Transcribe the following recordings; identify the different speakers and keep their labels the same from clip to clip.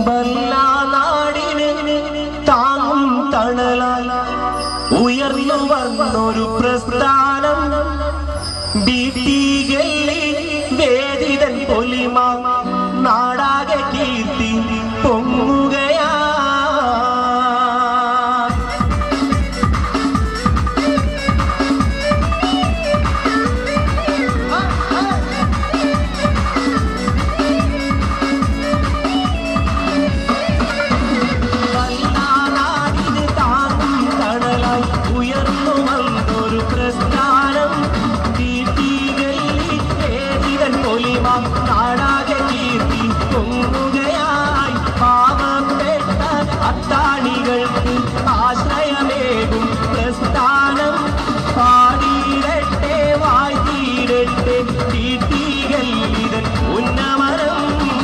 Speaker 1: നാടിന് താങ്ങും തണലാൽ ഉയർന്നു വന്നൊരു പ്രസ്ഥാനം ബീട്ടികളിൽ വേദിതൻ പൊലിമ നാടാകെ കീർത്തി പൊങ്ങുകയാ നാടിന് താങ്ങും തണലായി ഉയർന്നു വന്നൊരു പ്രസ്ഥാനം വീട്ടികളിൽ വേദിതൻ പൊലിമ നാടാകെ കീർത്തി പൊങ്ങുകയായി പാവപ്പെട്ട അത്താണികൾക്ക് ആശ്രയമേകും പ്രസ്ഥാനം പാടിയിടട്ടെ വായിടട്ടെ വീട്ടികളിതൻ ഉന്നമനം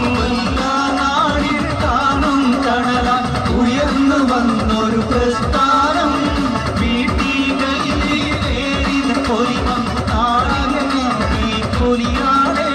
Speaker 2: നാടിൽ കാണും കടല ഉയർന്നു വന്നൊരു പ്രസ്ഥാനം വീട്ടികളിൽ പൊലിമം നാടിനെ പൊലിയാടേ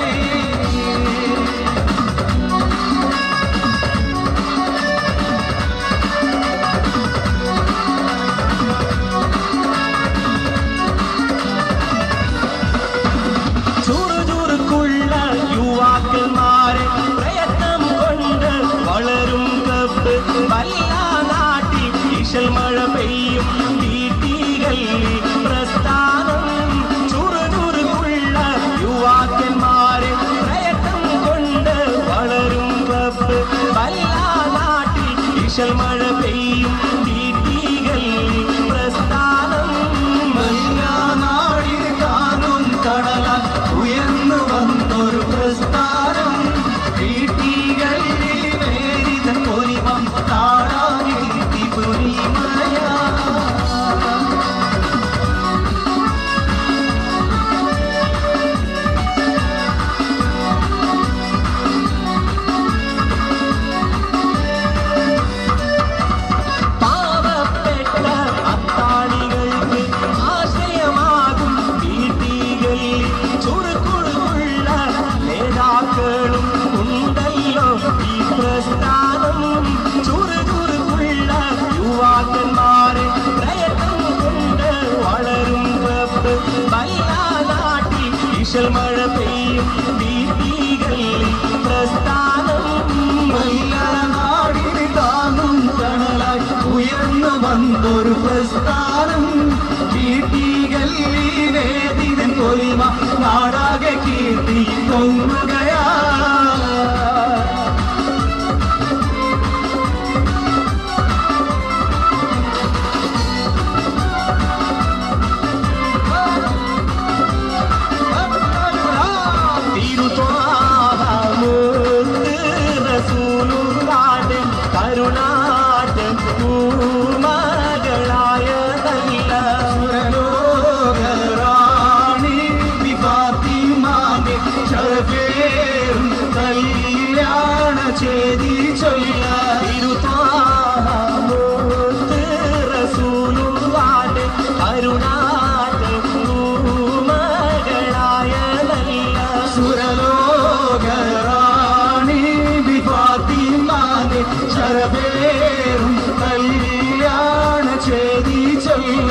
Speaker 1: ചുറുചുറുക്കുള്ള യുവാക്കന്മാരെ പ്രയത്നം കൊണ്ട് വളരും കപ്പ് വല്ല നാട്ടിൽ ഈശൽ മഴ പെയ്യും വീട്ടികളിൽ പ്രസ്ഥാനം ചുറുചുറുക്കുള്ള യുവാക്കന്മാരെ പ്രയത്നം കൊണ്ട് വളരും കപ്പ് വല്ല നാട്ടിൽ ഈശൽ മഴ പെയ്യും വീട്ടികളിൽ പ്രസ്ഥാനം
Speaker 2: നാടിൽ കാണും കടല ഉയർന്നു വന്നൊരു പ്രസ്ഥാനം വീട്ടികളിൽ വേരിത പൊലിമം നാടാകെ പൊലിമയാ
Speaker 1: പാവപ്പെട്ട അത്താണികൾക്ക് ആശ്രയമാകും വീട്ടികളിൽ ചുറുക്കുഴുള്ള നേതാക്കളും ഉണ്ടല്ലോ ഈ പ്രസ്ഥാനം ചുറുചുറുക്കുള്ള യുവാക്കന്മാരെ പ്രയത്നം കൊണ്ട് വളരും വെപ്പ് വല്ല നാട്ടിൽ ഈശൽ മഴ പെയ്യും വീട്ടികളിൽ പ്രസ്ഥാനം
Speaker 2: നാടിൽ കാണും കടലായി ഉയർന്നു വന്നൊരു പ്രസ്ഥാനം വീട്ടികളിൽ വേദിതൻ പൊലിമ നാടാകെ കീർത്തി പൊങ്ങുകയാ
Speaker 1: തിരുത്വാഹമുത്ത് റസൂലുള്ളാന്റെ കരുണാട്ട് പൂമകളായ നല്ല
Speaker 2: റാണി വിഫാത്തിമാന്റെ ഷറഫേറും കല്യാണ ചേതി ചൊല്ല
Speaker 1: തിരുത്വാഹമുത്ത് റസൂലുള്ളാന്റെ കരുണാട്ട് പൂമകളായ നല്ല
Speaker 2: സുരലോകറാണി വിഫാത്തിമാന്റെ ഷറഫേറും കല്യാണ ചേതി ചൊല്ല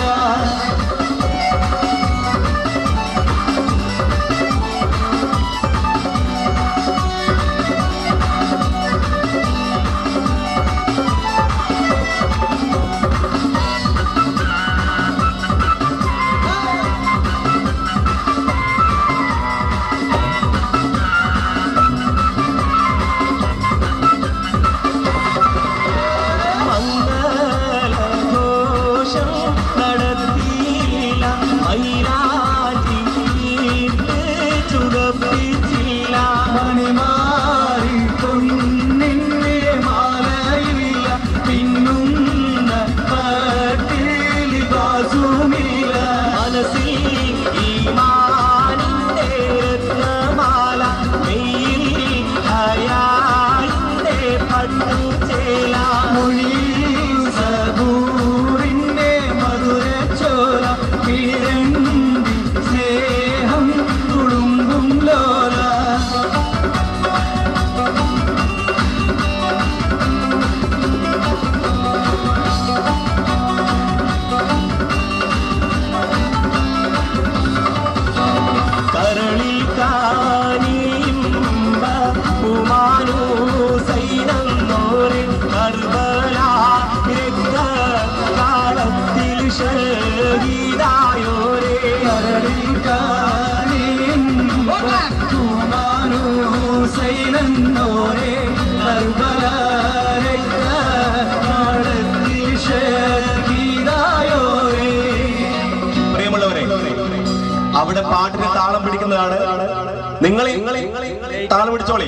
Speaker 1: അവിടെ പാട്ടിന് താളം പിടിക്കുന്നതാണ് നിങ്ങൾ നിങ്ങൾ താളം പിടിച്ചോളി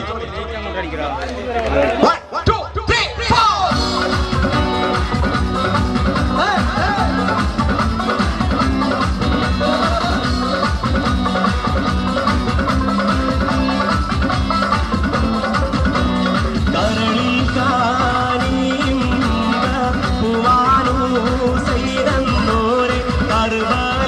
Speaker 1: One, two, three, four. കരളിൽ കാണിയും പൂവാനൂ ചെയ്തോരെ കറുവല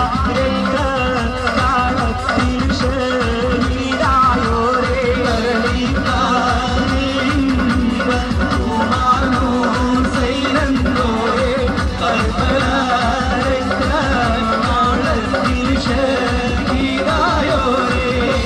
Speaker 1: രംഗത്താളത്തിൽ ഷഹീദായോരെ കരളിൽ കാണിയും പൂവാനൂ ചെയ്തോരെ കറുവല രംഗത്താളത്തിൽ ഷഹീദായോരെ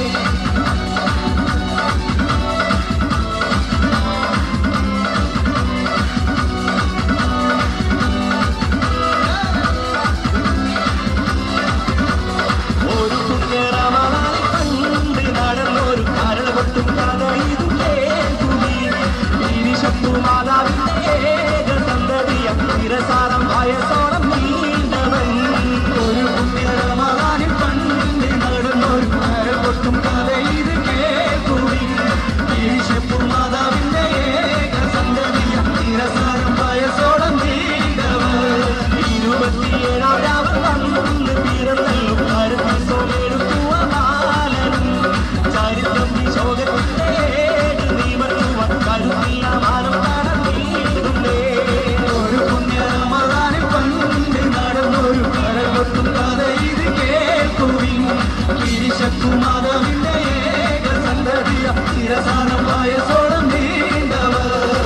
Speaker 1: ഒരു പുണ്യറമണായി കണ്ട് നടന്നൊരു കരൾ പൊട്ടും കഥ ഇത് കേൾക്കുമി തിരിശത്തു മാതാവിന്റെ ഏക സന്തതിയ തിരസാരം വയസ്സോളം നീണ്ടവൻ ഒരു പുണ്യറമണായി കണ്ട് നടന്നൊരു കരൾ പൊട്ടും കഥ ഇത് കേൾക്കുമി തിരിശത്തു മാതാവിന്റെ ഏക സന്തതിയ തിരസാരം വയസ്സോളം നീണ്ടവൻ ഇരുപത്തിയേഴാം രാവ് വന്ന് പിറന്നല്ലോ കരുതി സോലെടുത്തുവ ബാലനും ചരിത്രം ശോകത്തിന്റെ ഏട് നിവർത്തുവാൻ കരുതില്ല മാനം നടന്നിടുന്നേ ഒരു പുണ്യരമതാനിൽ പണ്ട് നടന്നൊരു കരകൊട്ടും കഥ ഇത് കേൾക്കുവിൻ ഗിരിശക്കുമാധവിന്റെ ഏക സന്തതിയ തിരസാനം വയസ്സോളം നീണ്ടവർ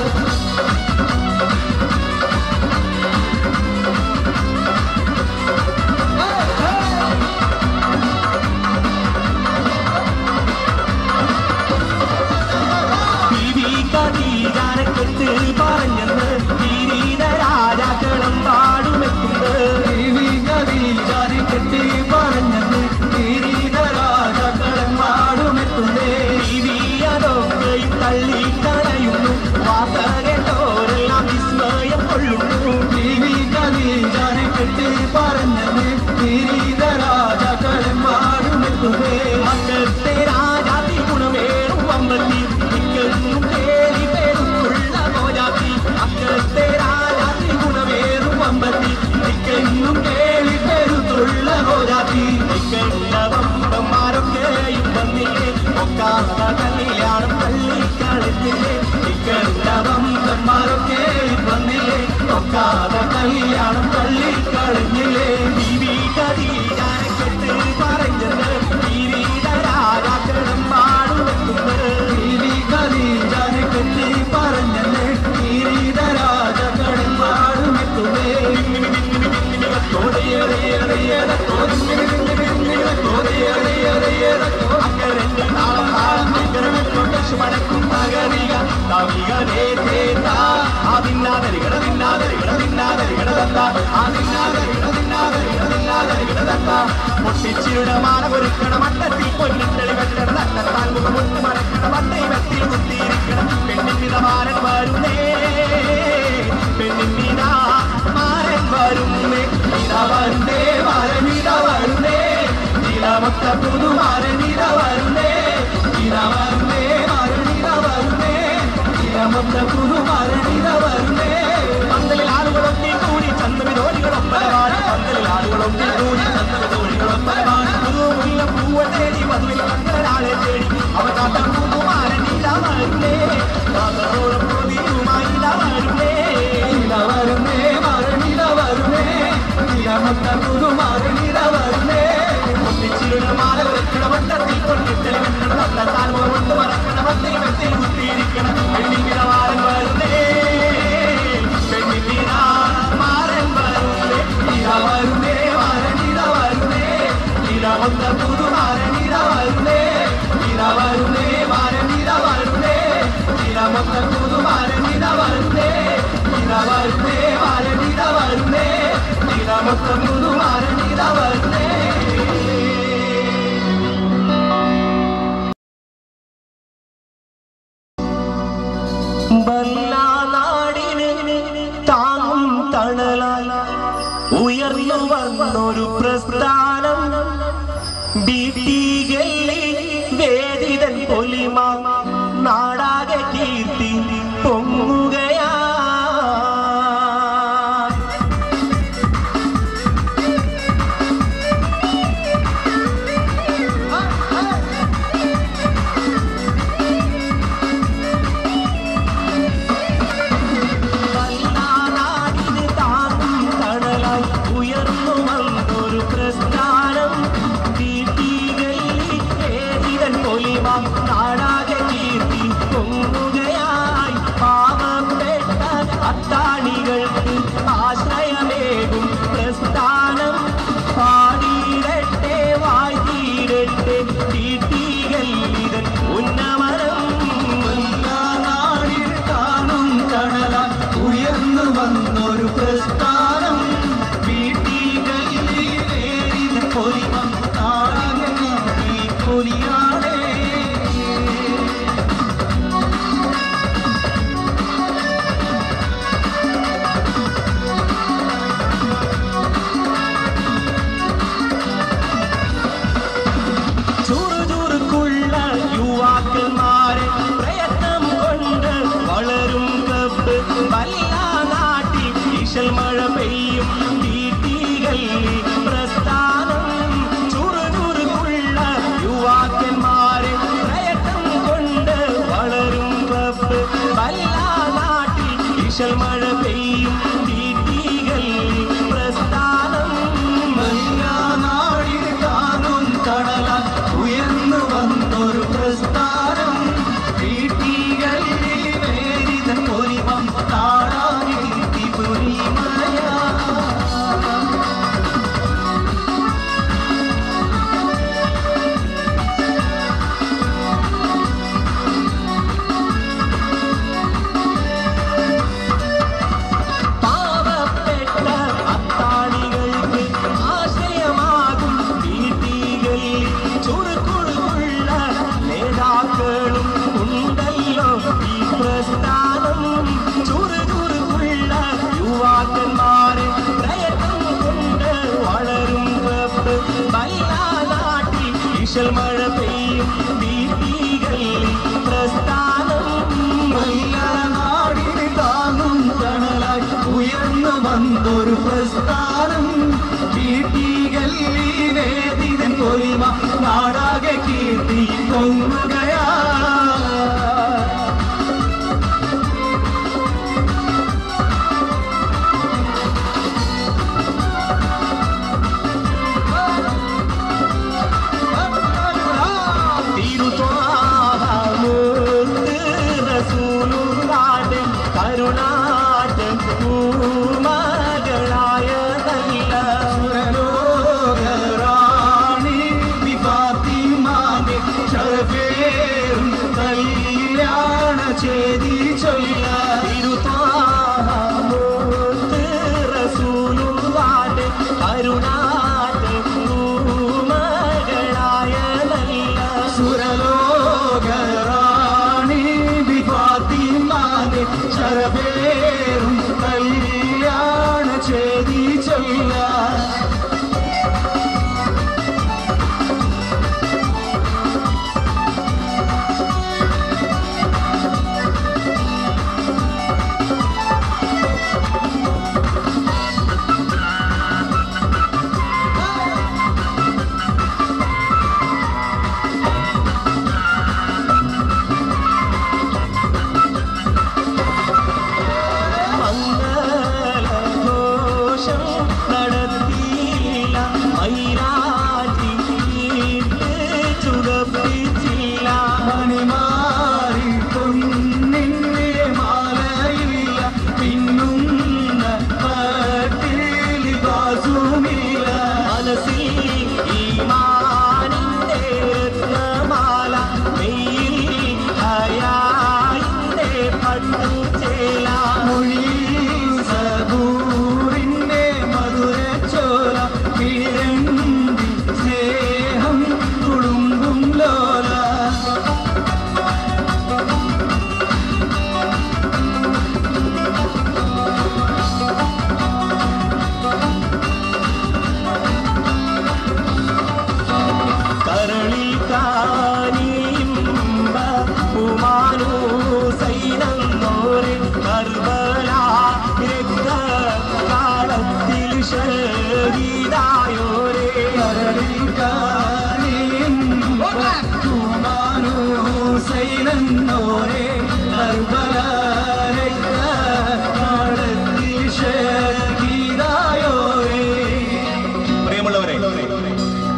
Speaker 1: ഖദീജാനെക്കുറിച്ച് പറഞ്ഞെന്ന് കിരീട രാജാക്കളും പാടുമെത്തുന്നത് ഖദീജാനെക്കുറിച്ച് പറഞ്ഞെന്ന് കിരീട രാജാക്കളും പാടുമെത്തുന്നേ അതൊക്കെയും തള്ളിക്കളയുന്നു വാർത്ത കേട്ടോരെല്ലാം വിസ്മയം കൊള്ളുന്നു ഖദീജാനെക്കുറിച്ച് പറഞ്ഞെന്ന് കിരീട രാജാക്കളും പാടുമെത്തുന്നേ മക്കത്തെ രാജാതി ഗുണമേറും വമ്പത്തി മിക്കെന്നും പേരി പേരുള്ള മോജാത്തി അക്കരത്തെ രാജാതി ഗുണമേറും വമ്പത്തി മിക്കെന്നും കേളി പേരുത്തുള്ള മോജാത്തി മിക്കുള്ള വമ്പന്മാരൊക്കെയും വന്നില്ലേ ഒക്കാത്ത കല്യാണം തള്ളിക്കളത്തില്ലേ മിക്കുള്ള വമ്പന്മാരൊക്കെയും വന്നില്ലേ ഒക്കാത്ത കല്യാണം തള്ളിക്കളഞ്ഞില്ലേ ബീവി കതീജാനെക്കെട്ട് പറഞ്ഞത് കിരീട രാജാക്കളും പാടുവെക്കുന്നത് ബീവി കതീജാനെക്കെട്ട് പറഞ്ഞത് കിരീട രാജാക്കളും പാടുവെക്കുന്നേ പൊട്ടിച്ചിരുടെ മാല ഒരുക്കണ മട്ടത്തിൽ പൊന്നിട്ടളി വെട്ടണ തട്ടാൻ മുഖമുട്ട് മടക്കണ മട്ടൈ വെത്തിൽ കുത്തിയിരിക്കണം പെണ്ണിന്റെ മാരൻ വരുന്നേ പെണ്ണിന്റെ മാരൻ വരുന്നേ ഇതാ വരുന്നേ മാരൻ ഇതാ വരുന്നേ ഇതാമൊത്ത പുതുമാരൻ ഇതാ വരുന്നേ ഇതാ വരുന്നേ മാരൻ ഇതാ വരുന്നേ ഇതാമൊത്ത പുതുമാരൻ ഇതാ വരുന്നേ പന്തലിൽ ആളുകളൊക്കെ കൂടി ചന്തവിധോലികളൊപ്പലമാണ് പന്തലിൽ ആളുകളൊക്കെ കൂടി ചന്തവിധോലികളൊപ്പലമാണ് പുതുമുല്ല പൂവ തേടി വന്നിൽ മക്കളാളെ തേടി അവ കാത്ത പുതുമാരൻ ഇതാ വരുന്നേ കാതറോളം പൊതിയുമായി ഇതാ വരുന്നേ ഇതാ വരുന്നേ മാരൻ ഇതാ വരുന്നേ ഇതാമൊത്ത പുതുമാരൻ ഇതാ വരുന്നേ ഒന്നിച്ചിരുന്ന മാല വെക്കണ വട്ടത്തിൽ കൊണ്ടിട്ടലി വെക്കണ വട്ടത്താൽ കൊണ്ട് മറക്കണ വട്ടയിൽ വെത്തിൽ കുത്തിയിരിക്കണം പെണ്ണിന്റെ മാരൻ വരുന്നേ പെണ്ണിന്റെ മാരൻ വരുന്നേ ഇതാ വരുന്നേ മാരൻ ഇതാ വരുന്നേ ഇതാ വന്ന പുതുമാരൻ ഇതാ വരുന്നേ ഇതാ വരുന്നേ മാരൻ ഇതാ വരുന്നേ ഇതാ വന്ന പുതുമാരൻ ഇതാ വരുന്നേ ഇതാ വരുന്നേ മാരൻ ഇതാ വരുന്നേ ഇതാ മൊത്തം പുതുമാരൻ ഇതാ വരുന്നേ ബല്ലാനാടിന് താങ്ങും തണലായി ഉയർന്നു വന്നൊരു പ്രസ്ഥാനം ബീട്ടികളിൽ വേദിതൻ പൊലിമ നാടാകെ കീർത്തി പൊങ്ങുകയാ നാടിന് താങ്ങും തണലായി ഉയർന്നു വന്നൊരു പ്രസ്ഥാനം വീട്ടികളിൽ ഏതിതൻ പൊലിമ നാടാകെ കീർത്തി പൊങ്ങുകയായി പാവപ്പെട്ട അത്താണികൾക്ക് ആശ്രയമേകും പ്രസ്ഥാനം പാടിയിടട്ടെ വായിടട്ടെ വീട്ടികളിതൻ ഉന്നമനം
Speaker 2: എല്ലാ നാടിൽ കാണും തണലാൽ ഉയർന്നു വന്നൊരു പ്രസ്ഥാനം വീട്ടികളിൽ പൊലിമം നാടിന് ഈ പൊലിയാടേ
Speaker 1: ചുറുചുറുക്കുള്ള യുവാക്കന്മാരെ പ്രയത്നം കൊണ്ട് വളരും കപ്പ് വല്ല നാട്ടിൽ ഈശൽ മഴ പെയ്യും വീട്ടികളിൽ പ്രസ്ഥാനം ചുറുചുറുക്കുള്ള യുവാക്കന്മാരെ പ്രയത്നം കൊണ്ട് വളരും കപ്പ് വല്ല നാട്ടിൽ ഈശൽ മഴ പെയ്യും വീട്ടികളിൽ പ്രസ്ഥാനം
Speaker 2: എല്ലാ നാടിൽ കാണും തണലാൽ ഉയർന്നു വന്നൊരു പ്രസ്ഥാനം വീട്ടികളിൽ വേരിത പൊലിമം നാടാകെ പൊലിമയാ
Speaker 1: പാവപ്പെട്ട അത്താണികൾക്ക് ആശയമാകും വീട്ടികളിൽ ചുറുക്കുഴുള്ള നേതാക്കളും ഉണ്ടല്ലോ ഈ പ്രസ്ഥാനം ചുറുചുറുക്കുള്ള യുവാക്കന്മാരെ പ്രയത്നം കൊണ്ട് വളരും വെപ്പ് വല്ല നാട്ടിൽ ഈശൽ മഴ പെയ്യും വീട്ടികളിൽ പ്രസ്ഥാനം
Speaker 2: എല്ലാ നാടിന് താങ്ങും തണലായി ഉയർന്നു വന്നൊരു പ്രസ്ഥാനം വീട്ടികളിലേതിതൻ പൊലിമ നാടാകെ കീർത്തി പൊങ്ങുകയാ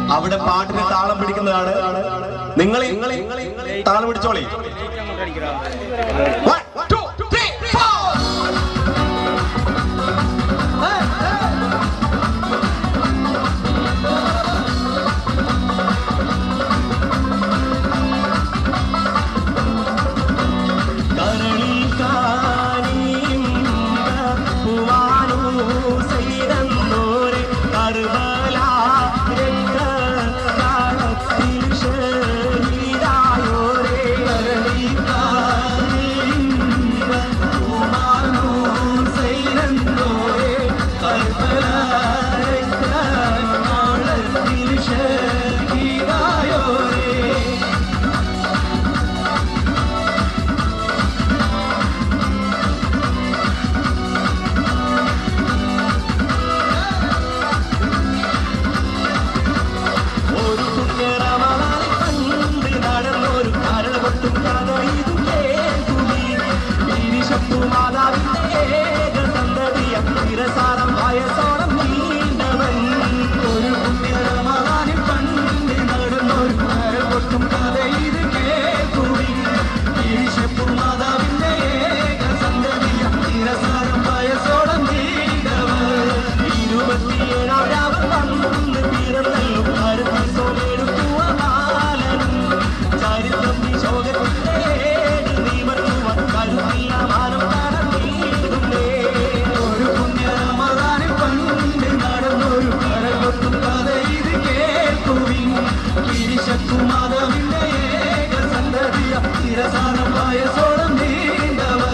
Speaker 1: അവിടെ പാട്ടിന് താളം പിടിക്കുന്നതാണ് നിങ്ങൾ നിങ്ങൾ താളം പിടിച്ചോളി One, two, three, four. കരളിൽ കാണിയും പൂവാനൂ സൈതന്നോരെ കർബല രക്തത്താളത്തിൽ ഷഹീദായോരെ കരളിൽ കാണിയും പൂവാനൂ സൈതന്നോരെ കർബല രക്തത്താളത്തിൽ ഷഹീദായോരെ ഒരു പുണ്യറമണാലിൽ കണ്ട് നടന്നൊരു കരളപൊട്ടും കഥ ഇത് കേൾക്കുമി തിരിശത്തു മാതാവിന്റെ ഏക സന്തതിയ തിരസാരം വയസ്സോളം നീണ്ടവൻ ഒരു പുണ്യറമണാലിൽ കണ്ട് നടന്നൊരു കരളപൊട്ടും കഥ ഇത് കേൾക്കുമി തിരിശത്തു മാതാവിന്റെ ഏക സന്തതിയ തിരസാരം വയസ്സോളം നീണ്ടവൻ ഇരുപത്തിയേഴാം രാവ് വന്ന് പിറന്നല്ലോ ഭാരതി സോലെടുക്കുക ബാലനും ചരിത്രം ശോകത്തിന്റെ ഏട് നിവർത്തുവാൻ കരുതില്ല മാനം കടന്നിടുന്നേ ഒരു പുണ്യരമതാനിൽ പണ്ട് നടന്നൊരു കരകൊട്ടും കഥ ഇത് കേൾക്കുവിൻ കിരിശക്കുമാതവിന്റെ ഏക സന്തതിയ തിരസാനം വയസ്സോളം നീണ്ടവർ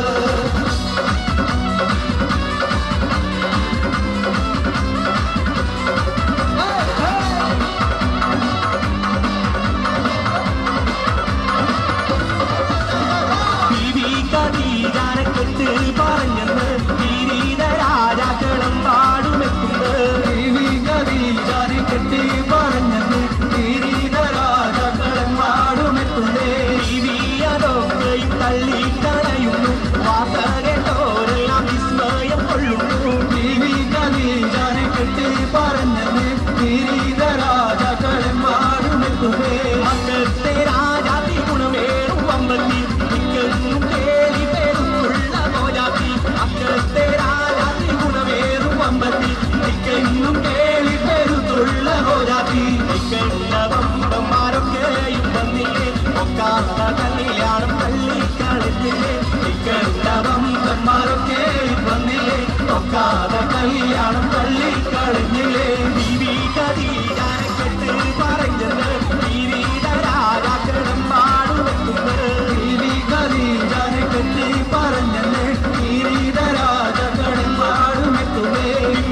Speaker 1: ഖദീജാനെക്കുറിച്ച് പറഞ്ഞെന്ന് കിരീട രാജാക്കളും പാടുമെത്തുന്നത് ഖദീജാനെക്കുറിച്ച് പറഞ്ഞെന്ന് കിരീട രാജാക്കളും പാടുമെത്തുന്നേ അതൊക്കെയും തള്ളിക്കളയുന്നു വാർത്ത കേട്ടോരെല്ലാം വിസ്മയം കൊള്ളുന്നു ഖദീജാനെക്കുറിച്ച് പറഞ്ഞെന്ന് കിരീട രാജാക്കളും പാടുമെത്തുന്നേ അന്നത്തെ രാജാതി ഗുണമേറും വമ്പത്തി മിക്കെന്നും കേളി പേരുള്ള മോജാത്തി അക്കരത്തെ രാജാതി ഗുണമേറും വമ്പത്തി മിക്കെന്നും കേളി പേരുത്തുള്ള മോജാത്തി മിക്കെന്ന വമ്പന്മാരൊക്കെയും വന്നില്ലേ ഒക്കാത്ത കല്യാണം തള്ളിക്കളത്തില്ലേ മിക്കെന്ന വമ്പന്മാരൊക്കെയും വന്നില്ലേ ഒക്കാത്ത കല്യാണം തള്ളിക്കളഞ്ഞില്ലേ ബീവി കതീജാനെ കെട്ട് പറഞ്ഞത് കിരീട രാജാക്കളും പാടുവെക്കുന്നത് ബീവി കതീജാനെ കെട്ടി പറഞ്ഞത് കിരീട രാജാക്കളും പാടുമെത്തുന്നേ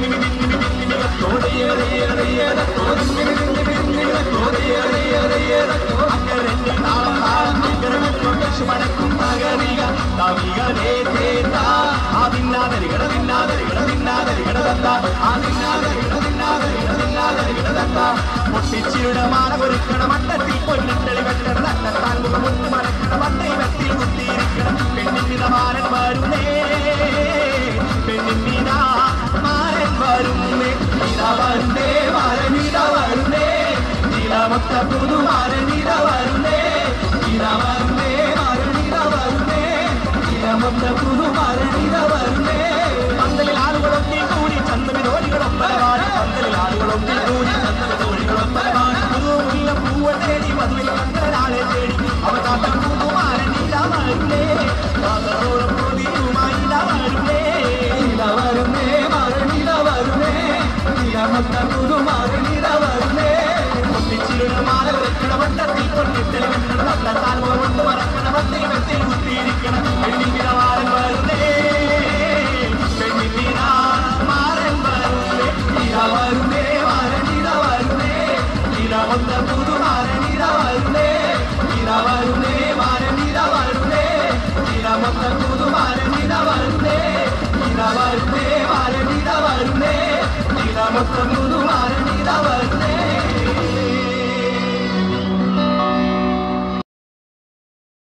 Speaker 1: പൊട്ടിച്ചിയുടെ മാല ഒരുക്കണ മട്ടത്തിൽ പൊന്നിട്ടളി വെട്ടണ നട്ടത്താൻ മുഖമുട്ട് മടക്കണ മട്ടൈ വെത്തിൽ കുത്തിയിരിക്കണം പെണ്ണിന്റെ മാരൻ വരുന്നേ പെണ്ണിന്റെ മാരൻ വരുന്നേ ഇതാ വരുന്നേ മാരനിത വരുന്നേ നിലമൊത്ത പുതുമാരനിത വരുന്നേ ഇതാ വരുന്നേ മാരനിത വരുന്നേ നിലമൊത്ത പുതുമാരനിത വരുന്നേ പന്തലിൽ ആളുകളൊക്കെ കൂടി ചന്തമിതോഴികളൊപ്പരവാടി പന്തലിൽ ആളുകളൊക്കെ കൂടി ചന്തമിതോഴികളൊപ്പരവാടി പുതുമുല്ല പൂവ തേടി മധുവിൽ കണ്ടൊരാളെ തേടി അവ കാട്ടം പുതുമാരനിത വരുന്നേ കാതറോളം പൊതിയുമായി ഇതാ വരുന്നേ ഇതാ വരുന്നേ മാരനിത വരുന്നേ നിലമൊത്ത പുതുമാരനിത വരുന്നേ പൊട്ടിച്ചിരുടെ മാല വെക്കണ വട്ടത്തിൽ പൊന്നിട്ടളി വെക്കണ വട്ടത്താൽ കൊണ്ട് മറക്കണ വത്തിൽ വെത്തിൽ കുത്തിയിരിക്കണം പെണ്ണിന്റെ മാരൻ വരുന്നേ പെണ്ണിന്റെ മാരൻ വരുന്നേ ഇത വരുന്നേ മാരനിത വരുന്നേ ഇത മൊത്ത പുതുമാരനിത വരുന്നേ ഇത വരുന്നേ മാരനിത വരുന്നേ ഇത മൊത്ത പുതുമാരനിത വരുന്നേ ഇത വരുന്നേ മാരനിത വരുന്നേ ഇത മൊത്ത പുതുമാരനിത വരുന്നേ